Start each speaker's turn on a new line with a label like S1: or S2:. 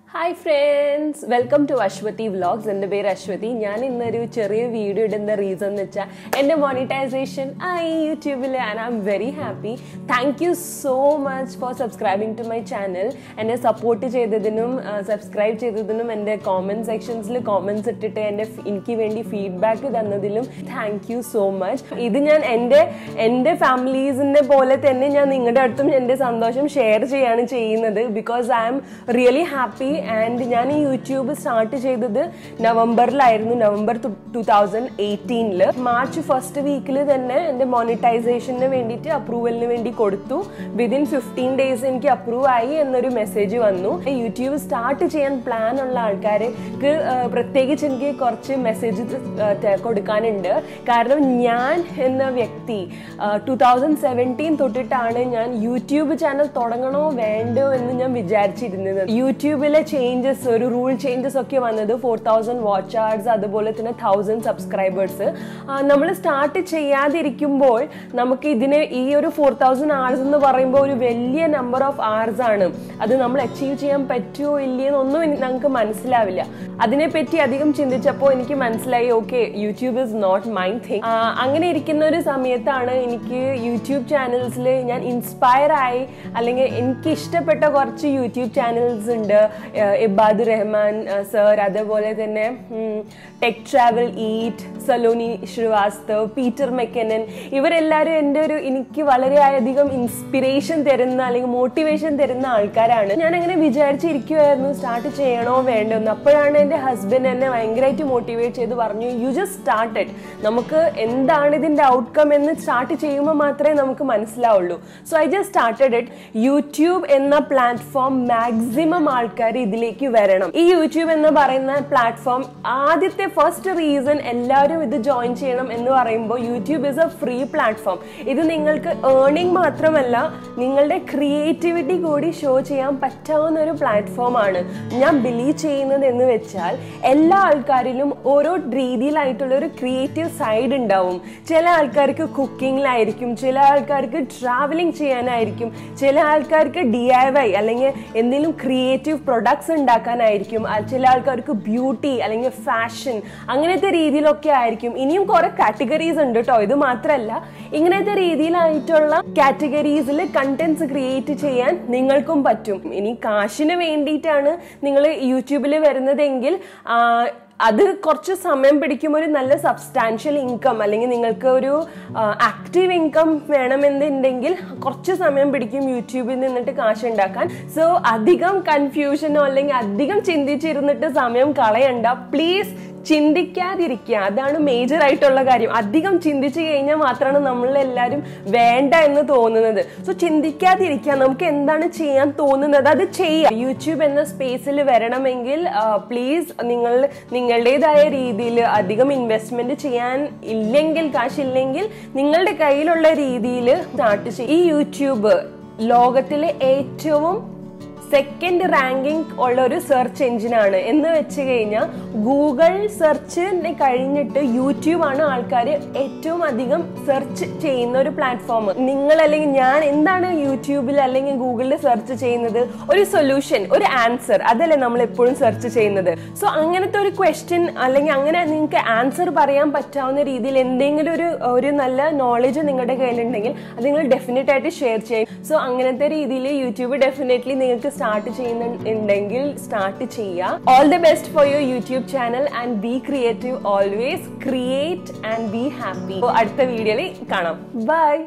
S1: hi friends welcome to Aswathy vlogs എൻ്റെ പേര് അശ്വതി ഞാൻ ഇന്നൊരു ചെറിയ വീഡിയോ ഇടുന്ന റീസൺ എന്ന് വെച്ചാൽ എൻ്റെ മോണിറ്റൈസേഷൻ ആയി യൂട്യൂബിൽ and I'm very happy thank you so much for സബ്സ്ക്രൈബിങ് ടു മൈ ചാനൽ എന്നെ സപ്പോർട്ട് ചെയ്തതിനും സബ്സ്ക്രൈബ് ചെയ്തതിനും എൻ്റെ കോമെൻറ്റ് സെക്ഷൻസിൽ കോമെൻറ്റ്സ് ഇട്ടിട്ട് എൻ്റെ എനിക്ക് വേണ്ടി ഫീഡ്ബാക്ക് തന്നതിലും താങ്ക് യു സോ മച്ച് ഇത് ഞാൻ എൻ്റെ എൻ്റെ ഫാമിലീസിൻ്റെ പോലെ തന്നെ ഞാൻ നിങ്ങളുടെ അടുത്തും എൻ്റെ സന്തോഷം ഷെയർ ചെയ്യാണ് ചെയ്യുന്നത് because I'm really happy and ഞാൻ ഈ യൂട്യൂബ് സ്റ്റാർട്ട് ചെയ്തത് നവംബറിലായിരുന്നു നവംബർ ടു തൗസൻഡ് എയ്റ്റീനിൽ മാർച്ച് ഫസ്റ്റ് വീക്കിൽ തന്നെ എൻ്റെ മോണിറ്റൈസേഷന് വേണ്ടിയിട്ട് അപ്രൂവലിന് വേണ്ടി കൊടുത്തു വിതിൻ ഫിഫ്റ്റീൻ ഡേയ്സ് എനിക്ക് അപ്രൂവ് ആയി എന്നൊരു മെസ്സേജ് വന്നു യൂട്യൂബ് സ്റ്റാർട്ട് ചെയ്യാൻ പ്ലാൻ ഉള്ള ആൾക്കാർക്ക് പ്രത്യേകിച്ച് എനിക്ക് കുറച്ച് മെസ്സേജ് കൊടുക്കാനുണ്ട് കാരണം ഞാൻ എന്ന വ്യക്തി ടു തൗസൻഡ് സെവൻറ്റീൻ തൊട്ടിട്ടാണ് ഞാൻ യൂട്യൂബ് ചാനൽ തുടങ്ങണോ വേണ്ടോ എന്ന് ഞാൻ വിചാരിച്ചിരുന്നത് യൂട്യൂബിലെ ചേഞ്ചസ് ഒരു റൂൾ ചേഞ്ചസ് ഒക്കെ വന്നത് ഫോർ തൗസൻഡ് വാച്ച് ആർസ് അതുപോലെ തന്നെ തൗസൻഡ് സബ്സ്ക്രൈബേഴ്സ് നമ്മൾ സ്റ്റാർട്ട് ചെയ്യാതിരിക്കുമ്പോൾ നമുക്ക് ഇതിന് ഈ ഒരു ഫോർ തൗസൻഡ് ആർസ് എന്ന് പറയുമ്പോൾ ഒരു വലിയ നമ്പർ ഓഫ് ആർസ് ആണ് അത് നമ്മൾ അച്ചീവ് ചെയ്യാൻ പറ്റുമോ ഇല്ലയെന്നൊന്നും ഞങ്ങൾക്ക് മനസ്സിലാവില്ല അതിനെപ്പറ്റി അധികം ചിന്തിച്ചപ്പോൾ എനിക്ക് മനസ്സിലായി okay YouTube is not my thing അങ്ങനെ ഇരിക്കുന്ന ഒരു സമയത്താണ് എനിക്ക് യൂട്യൂബ് ചാനൽസിൽ ഞാൻ ഇൻസ്പയർ ആയി അല്ലെങ്കിൽ എനിക്ക് ഇഷ്ടപ്പെട്ട കുറച്ച് യൂട്യൂബ് ചാനൽസ് ഉണ്ട് ഇബാദ് റഹ്മാൻ സർ അതേപോലെ തന്നെ tech travel eat Saloni Srivastav Peter മെക്കനൻ ഇവരെല്ലാവരും എൻ്റെ ഒരു എനിക്ക് വളരെയധികം ഇൻസ്പിറേഷൻ തരുന്ന അല്ലെങ്കിൽ മോട്ടിവേഷൻ തരുന്ന ആൾക്കാരാണ് ഞാൻ അങ്ങനെ വിചാരിച്ചിരിക്കുമായിരുന്നു സ്റ്റാർട്ട് ചെയ്യണോ വേണ്ടോ എന്ന് അപ്പോഴാണ് എൻ്റെ ഹസ്ബൻഡ് എന്നെ ഭയങ്കരമായിട്ട് മോട്ടിവേറ്റ് ചെയ്ത് പറഞ്ഞു യു ജസ്റ്റ് സ്റ്റാർട്ടഡ് നമുക്ക് എന്താണ് ഇതിൻ്റെ ഔട്ട്കം എന്ന് സ്റ്റാർട്ട് ചെയ്യുമ്പോൾ മാത്രമേ നമുക്ക് മനസ്സിലാവുള്ളൂ so I just started it YouTube എന്ന പ്ലാറ്റ്ഫോം മാക്സിമം ആൾക്കാർ ഇതിലേക്ക് വരണം ഈ യൂട്യൂബ് എന്ന് പറയുന്ന പ്ലാറ്റ്ഫോം ആദ്യത്തെ ഫസ്റ്റ് റീസൺ എല്ലാവരും ഇത് ജോയിൻ ചെയ്യണം എന്ന് പറയുമ്പോൾ YouTube is a free platform ഇത് നിങ്ങൾക്ക് ഏർണിംഗ് മാത്രമല്ല നിങ്ങളുടെ ക്രിയേറ്റിവിറ്റി കൂടി ഷോ ചെയ്യാൻ പറ്റാവുന്ന ഒരു പ്ലാറ്റ്ഫോമാണ് ഞാൻ ബിലീവ് ചെയ്യുന്നത് എന്ന് വെച്ചാൽ എല്ലാ ആൾക്കാരിലും ഓരോ രീതിയിലായിട്ടുള്ള ഒരു ക്രിയേറ്റീവ് സൈഡ് ഉണ്ടാവും ചില ആൾക്കാർക്ക് കുക്കിങ്ങിലായിരിക്കും ചില ആൾക്കാർക്ക് ട്രാവലിംഗ് ചെയ്യാനായിരിക്കും ചില ആൾക്കാർക്ക് ഡി ഐ വൈ അല്ലെങ്കിൽ എന്തെങ്കിലും ക്രിയേറ്റീവ് പ്രൊഡക്ട്സ് ഉണ്ടാക്കാനായിരിക്കും ചില ആൾക്കാർക്ക് ബ്യൂട്ടി അല്ലെങ്കിൽ ഫാഷൻ അങ്ങനത്തെ രീതിയിലൊക്കെ ആയിരിക്കും ഇനിയും കുറെ കാറ്റഗറീസ് ഉണ്ട് കേട്ടോ ഇത് മാത്രമല്ല ഇങ്ങനത്തെ രീതിയിലായിട്ടുള്ള കാറ്റഗറീസിൽ കണ്ടന്റ്സ് ക്രിയേറ്റ് ചെയ്യാൻ നിങ്ങൾക്കും പറ്റും ഇനി കാശിന് വേണ്ടിയിട്ടാണ് നിങ്ങൾ യൂട്യൂബിൽ വരുന്നതെങ്കിൽ അത് കുറച്ച് സമയം പിടിക്കും ഒരു നല്ല സബ്സ്റ്റാൻഷ്യൽ ഇൻകം അല്ലെങ്കിൽ നിങ്ങൾക്ക് ഒരു ആക്റ്റീവ് ഇൻകം വേണമെന്നുണ്ടെങ്കിൽ കുറച്ച് സമയം പിടിക്കും യൂട്യൂബിൽ നിന്നിട്ട് കാശ് ഉണ്ടാക്കാൻ സോ അധികം കൺഫ്യൂഷനോ അല്ലെങ്കിൽ അധികം ചിന്തിച്ചിരുന്നിട്ട് സമയം കളയണ്ട പ്ലീസ് ചിന്തിക്കാതിരിക്കുക അതാണ് മേജർ ആയിട്ടുള്ള കാര്യം അധികം ചിന്തിച്ചു കഴിഞ്ഞാൽ മാത്രമാണ് നമ്മളെല്ലാവരും വേണ്ട എന്ന് തോന്നുന്നത് സോ ചിന്തിക്കാതിരിക്കുക നമുക്ക് എന്താണ് ചെയ്യാൻ തോന്നുന്നത് അത് ചെയ്യുക യൂട്യൂബ് എന്ന സ്പേസിൽ വരണമെങ്കിൽ പ്ലീസ് നിങ്ങൾ നിങ്ങളുടേതായ രീതിയിൽ അധികം ഇൻവെസ്റ്റ്മെന്റ് ചെയ്യാൻ ഇല്ലെങ്കിൽ കാശില്ലെങ്കിൽ നിങ്ങളുടെ കയ്യിലുള്ള രീതിയിൽ സ്റ്റാർട്ട് ചെയ്യും ഈ യൂട്യൂബ് ലോകത്തിലെ ഏറ്റവും സെക്കൻഡ് റാങ്കിങ് ഉള്ള ഒരു സെർച്ച് എഞ്ചിനാണ് എന്ന് വെച്ച് കഴിഞ്ഞാൽ ഗൂഗിൾ സെർച്ചിനെ കഴിഞ്ഞിട്ട് യൂട്യൂബ് ആണ് ആൾക്കാർ ഏറ്റവും അധികം സെർച്ച് ചെയ്യുന്ന ഒരു പ്ലാറ്റ്ഫോം നിങ്ങൾ അല്ലെങ്കിൽ ഞാൻ എന്താണ് യൂട്യൂബിൽ അല്ലെങ്കിൽ ഗൂഗിളിൽ സെർച്ച് ചെയ്യുന്നത് ഒരു സൊല്യൂഷൻ ഒരു ആൻസർ അതല്ലേ നമ്മൾ എപ്പോഴും സെർച്ച് ചെയ്യുന്നത് സോ അങ്ങനത്തെ ഒരു ക്വസ്റ്റ്യൻ അല്ലെങ്കിൽ അങ്ങനെ നിങ്ങൾക്ക് ആൻസർ പറയാൻ പറ്റാവുന്ന രീതിയിൽ എന്തെങ്കിലും ഒരു ഒരു നല്ല നോളജ് നിങ്ങളുടെ കയ്യിലുണ്ടെങ്കിൽ അത് നിങ്ങൾ ഡെഫിനറ്റ് ആയിട്ട് ഷെയർ ചെയ്യും സോ അങ്ങനത്തെ രീതിയിൽ യൂട്യൂബ് ഡെഫിനറ്റ്ലി നിങ്ങൾക്ക് സ്റ്റാർട്ട് ചെയ്യുന്നുണ്ടെങ്കിൽ സ്റ്റാർട്ട് ചെയ്യുക all the best for your YouTube channel and be creative always create and be happy അടുത്ത വീഡിയോയിൽ കാണാം ബൈ